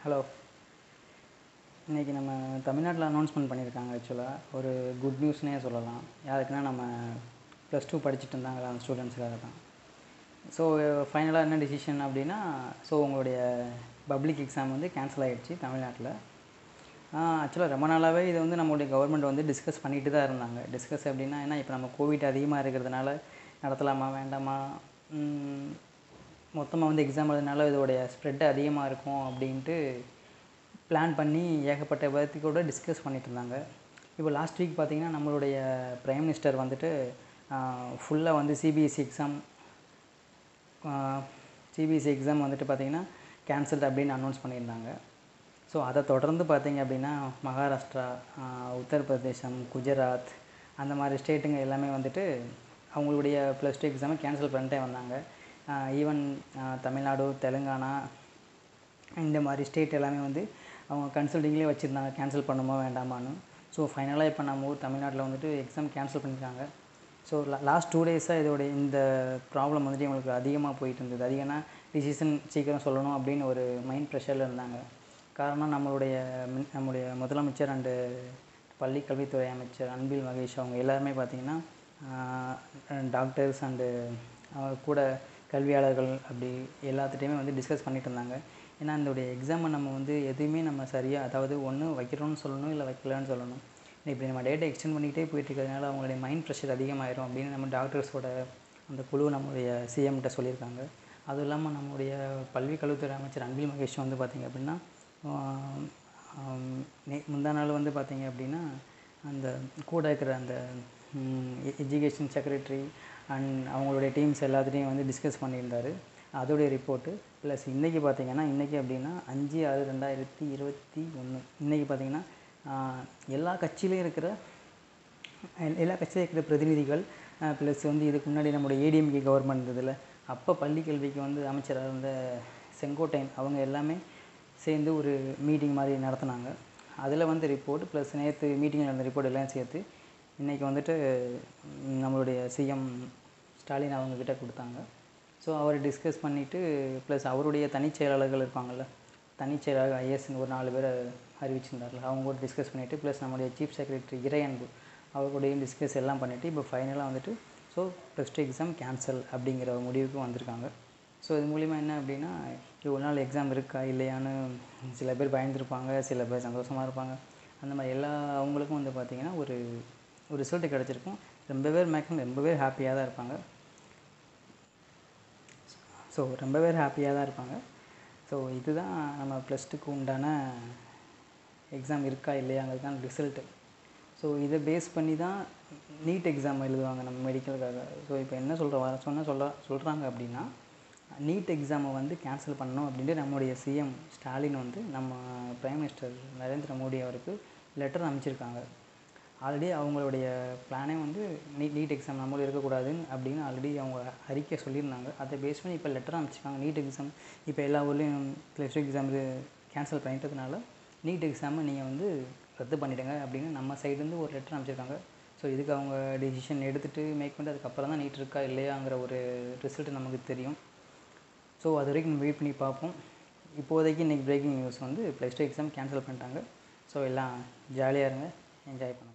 hello இன்றைக்கி நம்ம தமிழ்நாட்டில் அனௌன்ஸ்மெண்ட் பண்ணியிருக்காங்க ஆக்சுவலாக ஒரு குட் நியூஸ்னே சொல்லலாம் யாருக்குன்னா நம்ம ப்ளஸ் டூ படிச்சுட்டு இருந்தாங்களா அந்த ஸ்டூடெண்ட்ஸுக்காக தான் ஸோ ஃபைனலாக என்ன டிசிஷன் அப்படின்னா ஸோ உங்களுடைய பப்ளிக் எக்ஸாம் வந்து கேன்சல் ஆகிடுச்சு தமிழ்நாட்டில் ஆக்சுவலாக ரொம்ப நாளாகவே இது வந்து நம்மளுடைய கவர்மெண்ட் வந்து டிஸ்கஸ் பண்ணிட்டு தான் இருந்தாங்க டிஸ்கஸ் அப்படின்னா ஏன்னா இப்போ நம்ம கோவிட் அதிகமாக இருக்கிறதுனால நடத்தலாமா வேண்டாமா மொத்தமாக வந்து எக்ஸாம் எழுதுனால இதோடைய ஸ்ப்ரெட் அதிகமாக இருக்கும் அப்படின்ட்டு பிளான் பண்ணி ஏகப்பட்ட பேர்த்து கூட டிஸ்கஸ் பண்ணிட்டு இருந்தாங்க இப்போ லாஸ்ட் வீக் பார்த்திங்கன்னா நம்மளுடைய பிரைம் மினிஸ்டர் வந்துட்டு ஃபுல்லாக வந்து சிபிஎஸ்சி எக்ஸாம் சிபிஎஸ்சி எக்ஸாம் வந்துட்டு பார்த்திங்கன்னா கேன்சல்டு அப்படின்னு அனௌன்ஸ் பண்ணியிருந்தாங்க ஸோ அதை தொடர்ந்து பார்த்திங்க அப்படின்னா மகாராஷ்டிரா உத்தரப்பிரதேசம் குஜராத் அந்த மாதிரி ஸ்டேட்டுங்க எல்லாமே வந்துட்டு அவங்களுடைய ப்ளஸ் டூ எக்ஸாமை கேன்சல் பண்ணிட்டே வந்தாங்க ஈவன் தமிழ்நாடு தெலுங்கானா இந்த மாதிரி ஸ்டேட் எல்லாமே வந்து அவங்க கன்சல்டிங்லேயே வச்சுருந்தாங்க கேன்சல் பண்ணுமா வேண்டாமான்னு ஸோ ஃபைனலாக இப்போ நம்ம ஊர் தமிழ்நாட்டில் வந்துட்டு எக்ஸாம் கேன்சல் பண்ணியிருக்காங்க ஸோ லாஸ்ட் டூ டேஸாக இதோடைய இந்த ப்ராப்ளம் வந்துட்டு எங்களுக்கு அதிகமாக போயிட்டு இருந்தது அதிகம்னா டிசிஷன் சீக்கிரம் சொல்லணும் அப்படின்னு ஒரு மைண்ட் ப்ரெஷரில் இருந்தாங்க காரணம் நம்மளுடைய நம்முடைய முதலமைச்சர் அண்டு பள்ளி கல்வித்துறை அமைச்சர் அன்பில் மகேஷ் அவங்க எல்லாருமே பார்த்திங்கன்னா டாக்டர்ஸ் அண்டு கூட கல்வியாளர்கள் அப்படி எல்லாத்துட்டையுமே வந்து டிஸ்கஸ் பண்ணிட்டு இருந்தாங்க ஏன்னா இதோடைய எக்ஸாமை நம்ம வந்து எதுவுமே நம்ம சரியாக அதாவது ஒன்று வைக்கிறோன்னு சொல்லணும் இல்லை வைக்கலன்னு சொல்லணும் இப்படி நம்ம டேட்டை எக்ஸ்டெண்ட் பண்ணிக்கிட்டே போயிட்டு இருக்கிறதுனால அவங்களுடைய மைண்ட் ப்ரெஷர் அதிகமாயிரும் அப்படின்னு நம்ம டாக்டர்ஸோட அந்த குழு நம்மளுடைய சிஎம்கிட்ட சொல்லியிருக்காங்க அதுவும் இல்லாமல் நம்முடைய பல்வி கல்வித்துறை அமைச்சர் அன்பில் மகேஷ் வந்து பார்த்திங்க அப்படின்னா நே முந்தா நாள் வந்து பார்த்திங்க அப்படின்னா அந்த கூட இருக்கிற அந்த எஜுகேஷன் செக்ரட்டரி அண்ட் அவங்களுடைய டீம்ஸ் எல்லாத்துலேயும் வந்து டிஸ்கஸ் பண்ணியிருந்தார் அதோடைய ரிப்போர்ட்டு ப்ளஸ் இன்றைக்கி பார்த்திங்கன்னா இன்றைக்கி அப்படின்னா அஞ்சு ஆறு ரெண்டாயிரத்தி இருபத்தி ஒன்று இன்றைக்கி பார்த்திங்கன்னா எல்லா கட்சியிலையும் இருக்கிற எல்லா கட்சியிலும் இருக்கிற பிரதிநிதிகள் ப்ளஸ் வந்து இதுக்கு முன்னாடி நம்முடைய ஏடிஎம்கே கவர்மெண்ட் இருந்ததில்ல அப்போ பள்ளி கல்விக்கு வந்து அமைச்சராக இருந்த செங்கோட்டையன் அவங்க எல்லாமே சேர்ந்து ஒரு மீட்டிங் மாதிரி நடத்தினாங்க அதில் வந்து ரிப்போர்ட் ப்ளஸ் நேற்று மீட்டிங்கில் நடந்த ரிப்போர்ட் எல்லாம் சேர்த்து இன்றைக்கி வந்துட்டு நம்மளுடைய சிஎம் ஸ்டாலின் அவங்கக்கிட்ட கொடுத்தாங்க ஸோ அவர் டிஸ்கஸ் பண்ணிவிட்டு ப்ளஸ் அவருடைய தனிச் செயலாளர்கள் இருப்பாங்கள்ல தனிச் செயலாளர் ஐஎஸ்ன்னு ஒரு நாலு பேரை அறிவிச்சிருந்தார்ல அவங்க கூட டிஸ்கஸ் பண்ணிவிட்டு ப்ளஸ் நம்முடைய சீஃப் செக்ரட்டரி இறையன்பு அவர் கூடயும் டிஸ்கஸ் எல்லாம் பண்ணிவிட்டு இப்போ ஃபைனலாக வந்துட்டு so plus two exam cancel அப்படிங்கிற முடிவுக்கு வந்திருக்காங்க ஸோ இது மூலிமா என்ன அப்படின்னா இவ்வளோ நாள் எக்ஸாம் இருக்கா இல்லையான்னு சில பேர் பயந்துருப்பாங்க சில பேர் சந்தோஷமாக இருப்பாங்க அந்த மாதிரி எல்லா அவங்களுக்கும் வந்து பார்த்திங்கன்னா ஒரு ஒரு ரிசல்ட்டு கிடச்சிருக்கும் ரொம்ப பேர் மேக்ஸிமம் ரொம்ப பேர் ஹாப்பியாக தான் இருப்பாங்க ஸோ ரொம்ப பேர் ஹாப்பியாக தான் இருப்பாங்க ஸோ இதுதான் நம்ம ப்ளஸ் டூக்கு உண்டான எக்ஸாம் இருக்கா இல்லையாங்கிறதுக்கான ரிசல்ட்டு ஸோ இதை பேஸ் பண்ணி தான் நீட் எக்ஸாம் எழுதுவாங்க நம்ம மெடிக்கலுக்காக ஸோ இப்போ என்ன சொல்கிற வர சொன்ன சொல்ல சொல்கிறாங்க அப்படின்னா நீட் எக்ஸாமை வந்து கேன்சல் பண்ணணும் அப்படின்ட்டு நம்முடைய சிஎம் ஸ்டாலின் வந்து நம்ம பிரைம் மினிஸ்டர் நரேந்திர மோடி அவருக்கு லெட்டர் அனுப்பிச்சிருக்காங்க ஆல்ரெடி அவங்களுடைய பிளானே வந்து நீட் நீட் எக்ஸாம் நம்மளும் இருக்கக்கூடாதுன்னு அப்படின்னு ஆல்ரெடி அவங்க அறிக்கை சொல்லியிருந்தாங்க அதை பேஸ் பண்ணி இப்போ லெட்டர் அனுப்பிச்சிருக்காங்க நீட் எக்ஸாம் இப்போ எல்லா ஊர்லேயும் ப்ளஸ் டூ எக்ஸாம் கேன்சல் பண்ணிட்டதுனால நீட் எக்ஸாமை நீங்கள் வந்து ரத்து பண்ணிவிடுங்க அப்படின்னு நம்ம சைடுலேருந்து ஒரு லெட்டர் அனுப்பிச்சிருக்காங்க ஸோ இதுக்கு அவங்க டிசிஷன் எடுத்துகிட்டு மேக் பண்ணிட்டு அதுக்கப்புறம் தான் நீட் இருக்கா இல்லையாங்கிற ஒரு ரிசல்ட் நமக்கு தெரியும் ஸோ அது வரைக்கும் நம்ம வெயிட் பண்ணி பார்ப்போம் இப்போதைக்கு இன்றைக்கி பிரேக்கிங் நியூஸ் வந்து ப்ளஸ் டூ எக்ஸாம் கேன்சல் பண்ணிட்டாங்க ஸோ எல்லாம் ஜாலியாக இருங்க என்ஜாய் பண்ணுங்கள்